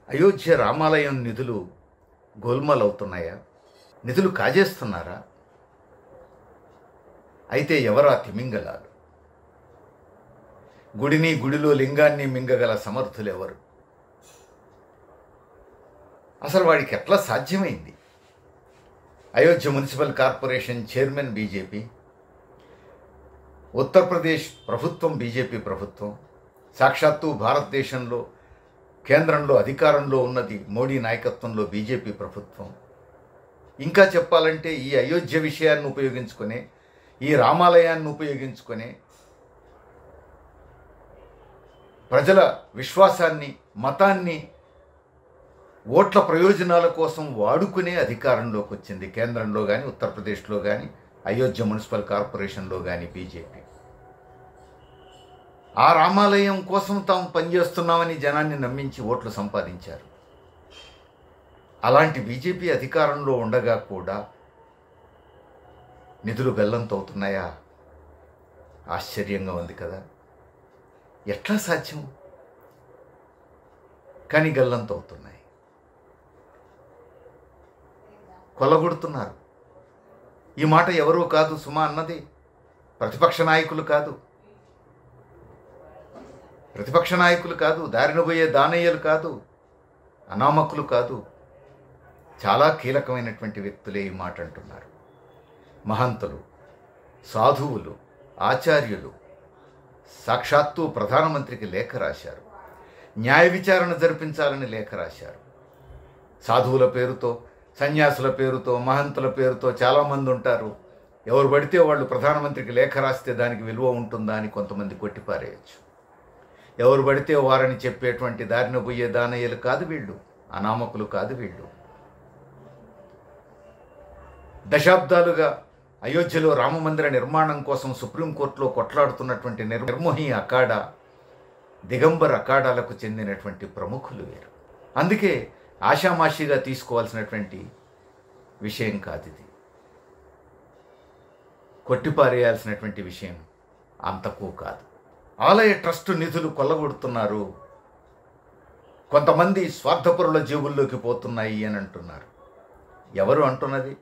అయోధ్య రామాలయం నిధులు గోల్మాల్ అవుతున్నాయా నిధులు కాజేస్తున్నారా అయితే ఎవరా తిమింగలాలు గుడిని గుడిలో లింగాన్ని మింగగల సమర్థులు ఎవరు అసలు వాడికి ఎట్లా సాధ్యమైంది Ayodhya municipal corporation chairman BJP Uttar Pradesh ప్రభుత్వం బీజేపీ ప్రభుత్వం సాక్షాత్తు భారతదేశంలో కేంద్రంలో అధికారంలో ఉన్నది మోడీ నాయకత్వంలో బీజేపీ ప్రభుత్వం ఇంకా చెప్పాలంటే ఈ అయోధ్య విషయాన్ని ఉపయోగించుకొని ఈ రామాలయాన్ని ఉపయోగించుకొని ప్రజల విశ్వాసాన్ని మతాన్ని ఓట్ల ప్రయోజనాల కోసం వాడుకునే అధికారంలోకి వచ్చింది కేంద్రంలో కానీ ఉత్తరప్రదేశ్లో కానీ అయోధ్య మున్సిపల్ కార్పొరేషన్లో కానీ బీజేపీ ఆ రామాలయం కోసం తాము పనిచేస్తున్నామని జనాన్ని నమ్మించి ఓట్లు సంపాదించారు అలాంటి బీజేపీ అధికారంలో ఉండగా కూడా నిధులు గల్లంతవుతున్నాయా ఆశ్చర్యంగా ఉంది కదా ఎట్లా సాధ్యం కానీ గల్లంతవుతున్నాయి కొల్లగొడుతున్నారు ఈ మాట ఎవరూ కాదు సుమా అన్నది ప్రతిపక్ష నాయకులు కాదు ప్రతిపక్ష నాయకులు కాదు దారిన పోయే దానయ్యలు కాదు అనామకులు కాదు చాలా కీలకమైనటువంటి వ్యక్తులే ఈ మాట అంటున్నారు మహంతులు సాధువులు ఆచార్యులు సాక్షాత్తు ప్రధానమంత్రికి లేఖ రాశారు న్యాయ విచారణ జరిపించాలని లేఖ రాశారు సాధువుల పేరుతో సన్యాసుల పేరుతో మహంతుల పేరుతో చాలామంది ఉంటారు ఎవరు పడితే వాళ్ళు ప్రధానమంత్రికి లేఖ రాస్తే దానికి విలువ ఉంటుందా అని కొంతమంది కొట్టిపారేయచ్చు ఎవరు పడితే వారని చెప్పేటువంటి దారిన పోయే దానయ్యలు కాదు వీళ్ళు అనామకులు కాదు వీళ్ళు దశాబ్దాలుగా అయోధ్యలో రామమందిర నిర్మాణం కోసం సుప్రీంకోర్టులో కొట్లాడుతున్నటువంటి నిర్- నిర్మోహి అఖాడా దిగంబర్ అఖాడాలకు చెందినటువంటి ప్రముఖులు వీరు అందుకే ఆషామాషిగా తీసుకోవాల్సినటువంటి విషయం కాదు ఇది కొట్టిపారేయాల్సినటువంటి విషయం అంతకు కాదు ఆలయ ట్రస్టు నిధులు కొల్లగొడుతున్నారు కొంతమంది స్వార్థపరుల జేబుల్లోకి పోతున్నాయి అని అంటున్నారు ఎవరు అంటున్నది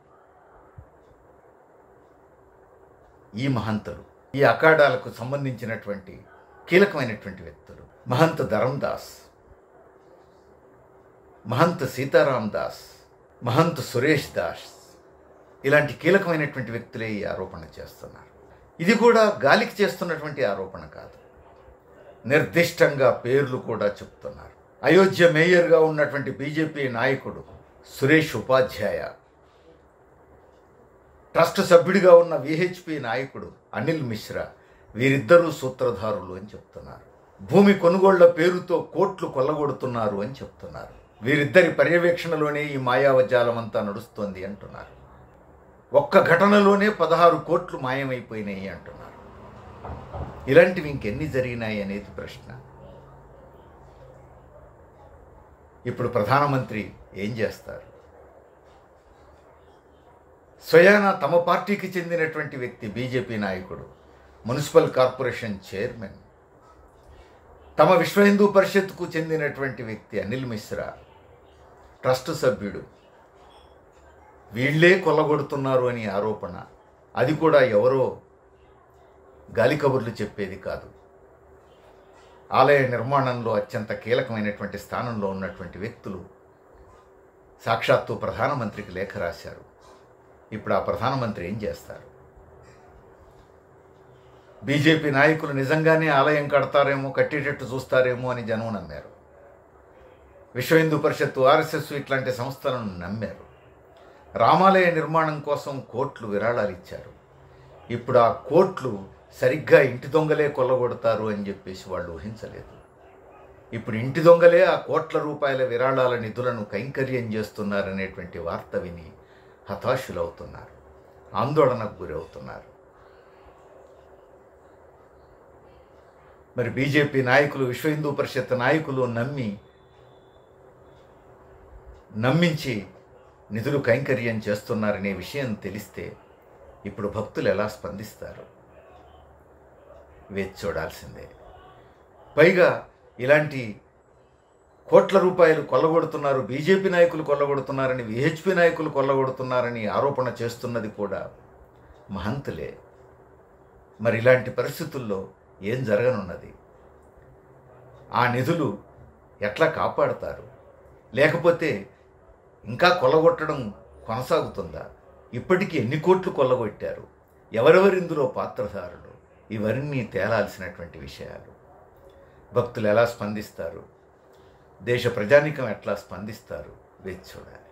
ఈ మహంతులు ఈ అఖాడాలకు సంబంధించినటువంటి కీలకమైనటువంటి వ్యక్తులు మహంత్ ధరందాస్ మహంత్ సీతారాం దాస్ మహంత్ సురేష్ దాస్ ఇలాంటి కీలకమైనటువంటి వ్యక్తులే ఈ ఆరోపణ చేస్తున్నారు ఇది కూడా గాలికి చేస్తున్నటువంటి ఆరోపణ కాదు నిర్దిష్టంగా పేర్లు కూడా చెప్తున్నారు అయోధ్య మేయర్గా ఉన్నటువంటి బీజేపీ నాయకుడు సురేష్ ఉపాధ్యాయ ట్రస్ట్ సభ్యుడిగా ఉన్న విహెచ్పి నాయకుడు అనిల్ మిశ్రా వీరిద్దరూ సూత్రధారులు అని చెప్తున్నారు భూమి కొనుగోళ్ల పేరుతో కోట్లు కొల్లగొడుతున్నారు అని చెప్తున్నారు వీరిద్దరి పర్యవేక్షణలోనే ఈ మాయావజాలం అంతా నడుస్తోంది అంటున్నారు ఒక్క ఘటనలోనే పదహారు కోట్లు మాయమైపోయినాయి అంటున్నారు ఇలాంటివి ఇంకెన్ని జరిగినాయి అనేది ప్రశ్న ఇప్పుడు ప్రధానమంత్రి ఏం చేస్తారు స్వయాన తమ పార్టీకి చెందినటువంటి వ్యక్తి బీజేపీ నాయకుడు మున్సిపల్ కార్పొరేషన్ చైర్మన్ తమ విశ్వ హిందూ పరిషత్కు చెందినటువంటి వ్యక్తి అనిల్ మిశ్రా ట్రస్ట్ సభ్యుడు వీళ్ళే కొల్లగొడుతున్నారు అని ఆరోపణ అది కూడా ఎవరో గాలి కబుర్లు చెప్పేది కాదు ఆలయ నిర్మాణంలో అత్యంత కీలకమైనటువంటి స్థానంలో ఉన్నటువంటి వ్యక్తులు సాక్షాత్తు ప్రధానమంత్రికి లేఖ రాశారు ఇప్పుడు ఆ ప్రధానమంత్రి ఏం చేస్తారు బీజేపీ నాయకులు నిజంగానే ఆలయం కడతారేమో కట్టేటట్టు చూస్తారేమో అని జనం నమ్మారు విశ్వ హిందూ పరిషత్తు ఆర్ఎస్ఎస్ ఇట్లాంటి సంస్థలను నమ్మారు రామాలయ నిర్మాణం కోసం కోట్లు విరాళాలు ఇచ్చారు ఇప్పుడు ఆ కోట్లు సరిగ్గా ఇంటి దొంగలే కొల్లగొడతారు అని చెప్పేసి వాళ్ళు ఊహించలేదు ఇప్పుడు ఇంటి దొంగలే ఆ కోట్ల రూపాయల విరాళాల నిధులను కైంకర్యం చేస్తున్నారనేటువంటి వార్త విని హతాశులవుతున్నారు ఆందోళనకు గురవుతున్నారు మరి బీజేపీ నాయకులు విశ్వ హిందూ పరిషత్ నాయకులు నమ్మి నమ్మించి నిధులు కైంకర్యం చేస్తున్నారనే విషయం తెలిస్తే ఇప్పుడు భక్తులు ఎలా స్పందిస్తారు వేచి చూడాల్సిందే పైగా ఇలాంటి కోట్ల రూపాయలు కొల్లగొడుతున్నారు బీజేపీ నాయకులు కొల్లగొడుతున్నారని విహెచ్పి నాయకులు కొల్లగొడుతున్నారని ఆరోపణ చేస్తున్నది కూడా మహంతులే మరి ఇలాంటి పరిస్థితుల్లో ఏం జరగనున్నది ఆ నిధులు ఎట్లా కాపాడతారు లేకపోతే ఇంకా కొల్లగొట్టడం కొనసాగుతుందా ఇప్పటికీ ఎన్ని కోట్లు కొల్లగొట్టారు ఎవరెవరు ఇందులో పాత్రధారులు ఇవన్నీ తేలాల్సినటువంటి విషయాలు భక్తులు ఎలా స్పందిస్తారు దేశ ప్రజానీకం ఎట్లా స్పందిస్తారు వేచి చూడాలి